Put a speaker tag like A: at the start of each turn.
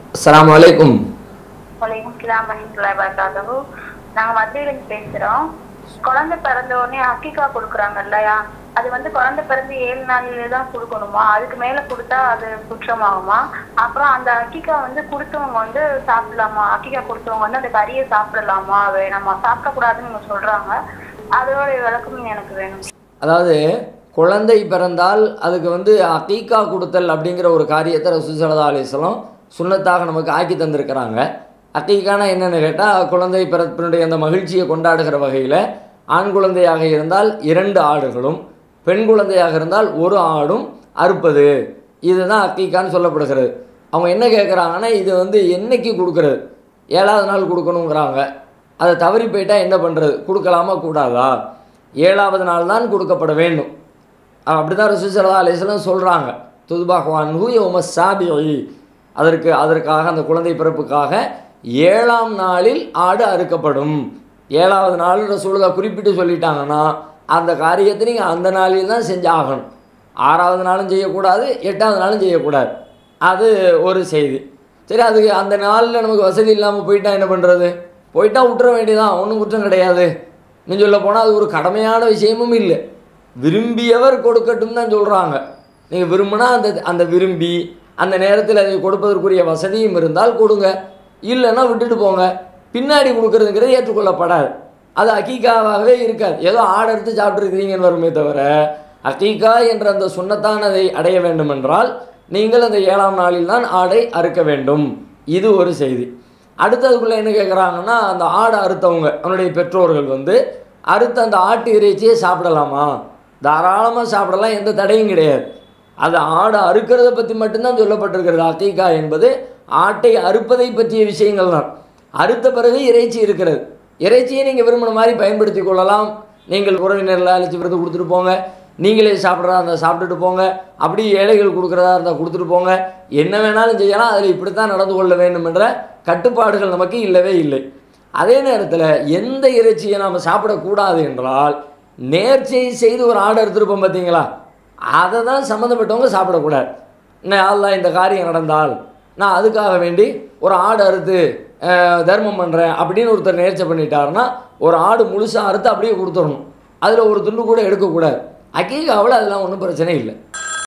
A: அஸ்ஸலாமு அலைக்கும்
B: வலைக்கும் சலாம் வரமத்துல்லாஹி வபரகாத்துஹு நாங்க மதுரையிலிருந்து பேசுறோம் குழந்தை பிறந்த உடனே அக்கிகா கொடுக்குறாங்க இல்லையா அது வந்து குழந்தை பிறந்து ஏழு நாளிலே தான் கொடுக்கணுமா அதுக்கு மேல கொடுத்தா அது குற்றமாகுமா அப்புறம் அந்த அக்கிகா வந்து கொடுத்தவங்க வந்து சாப்பிடலாமா அக்கிகா கொடுத்தவங்க வந்து அந்த கறியை சாப்பிடலாமா வேணாமா சாப்பிடக்கூடாதுன்னு இவங்க சொல்றாங்க அதோட விளக்கம் எனக்கு வேணும்
A: அதாவது குழந்தை பிறந்தால் அதுக்கு வந்து அகீக்கா கொடுத்தல் அப்படிங்கிற ஒரு காரியத்தை ரசூல் ஸல்லல்லாஹு அலைஹி வஸல்லம் சுன்னத்தாக நமக்கு ஆக்கி தந்திருக்கிறாங்க அகீக்கானா என்னென்னு கேட்டால் குழந்தை பிறப்பினுடைய அந்த மகிழ்ச்சியை கொண்டாடுகிற வகையில் ஆண் குழந்தையாக இருந்தால் இரண்டு ஆடுகளும் பெண் குழந்தையாக இருந்தால் ஒரு ஆடும் அறுப்பது இதுதான் அக்கீக்கான்னு சொல்லப்படுகிறது அவங்க என்ன கேட்குறாங்கன்னா இது வந்து என்னைக்கு கொடுக்கறது ஏழாவது நாள் கொடுக்கணுங்கிறாங்க அதை தவறி போயிட்டா என்ன பண்ணுறது கொடுக்கலாமா கூடாதா ஏழாவது நாள் தான் கொடுக்கப்பட வேண்டும் அப்படி தான் ரசூசல்லா அலிஸ்லாம் சொல்கிறாங்க துதுபாகவான் யோம சாபி அதற்கு அதற்காக அந்த குழந்தை பிறப்புக்காக ஏழாம் நாளில் ஆடு அறுக்கப்படும் ஏழாவது நாள் ரசூலுல்லா குறிப்பிட்டு சொல்லிட்டாங்கன்னா அந்த காரியத்தை நீங்கள் அந்த நாளில் தான் செஞ்சாகணும் ஆறாவது நாளும் செய்யக்கூடாது எட்டாவது நாளும் செய்யக்கூடாது அது ஒரு செய்தி சரி அதுக்கு அந்த நாளில் நமக்கு வசதி இல்லாமல் போயிட்டா என்ன பண்ணுறது போயிட்டா விட்டுற வேண்டியதான் ஒன்றும் குற்றம் கிடையாது இன்னும் சொல்ல போனால் அது ஒரு கடமையான விஷயமும் இல்லை விரும்பியவர் கொடுக்கட்டும் தான் சொல்கிறாங்க நீங்கள் விரும்பினா அந்த அந்த விரும்பி அந்த நேரத்தில் அதை கொடுப்பதற்குரிய வசதியும் இருந்தால் கொடுங்க இல்லைன்னா விட்டுட்டு போங்க பின்னாடி கொடுக்கறதுங்கிறது ஏற்றுக்கொள்ளப்படாது அது அக்கீக்காவாகவே இருக்காது ஏதோ ஆடை எடுத்து சாப்பிட்ருக்கிறீங்கன்னு வருமே தவிர அக்கீக்கா என்ற அந்த சுண்ணத்தானதை அடைய வேண்டுமென்றால் நீங்கள் அந்த ஏழாம் நாளில் தான் ஆடை அறுக்க வேண்டும் இது ஒரு செய்தி அடுத்ததுக்குள்ளே என்ன கேட்குறாங்கன்னா அந்த ஆடை அறுத்தவங்க அவனுடைய பெற்றோர்கள் வந்து அறுத்த அந்த ஆட்டு இறைச்சியை சாப்பிடலாமா தாராளமாக சாப்பிடலாம் எந்த தடையும் கிடையாது அது ஆடை அறுக்கிறத பற்றி மட்டும்தான் சொல்லப்பட்டிருக்கிறது அக்கீக்கா என்பது ஆட்டை அறுப்பதை பற்றிய விஷயங்கள் தான் அறுத்த பிறகு இறைச்சி இருக்கிறது இறைச்சியை நீங்கள் விரும்பின மாதிரி பயன்படுத்தி கொள்ளலாம் நீங்கள் உறவினர்களை அழைச்சி விருது கொடுத்துட்டு போங்க நீங்களே சாப்பிட்றதா இருந்தால் சாப்பிட்டுட்டு போங்க அப்படி ஏழைகள் கொடுக்குறதா இருந்தால் கொடுத்துட்டு போங்க என்ன வேணாலும் செய்யலாம் அதில் இப்படித்தான் நடந்து கொள்ள வேண்டும் என்ற கட்டுப்பாடுகள் நமக்கு இல்லவே இல்லை அதே நேரத்தில் எந்த இறைச்சியை நாம் சாப்பிடக்கூடாது என்றால் நேர்ச்சை செய்து ஒரு ஆடை எடுத்துருப்போம் பார்த்தீங்களா அதை தான் சம்மந்தப்பட்டவங்க சாப்பிடக்கூடாது என்ன அல்லா இந்த காரியம் நடந்தால் நான் அதுக்காக வேண்டி ஒரு ஆடு அறுத்து அஹ், தர்மம் பண்ணுறேன் அப்படின்னு ஒருத்தர் நேர்ச்சை பண்ணிட்டாருன்னா ஒரு ஆடு முழுசாக அறுத்து அப்படியே கொடுத்துடணும் அதில் ஒரு துண்டு கூட எடுக்கக்கூடாது அக்கீகாவில் அதெல்லாம் ஒன்றும் பிரச்சனை இல்லை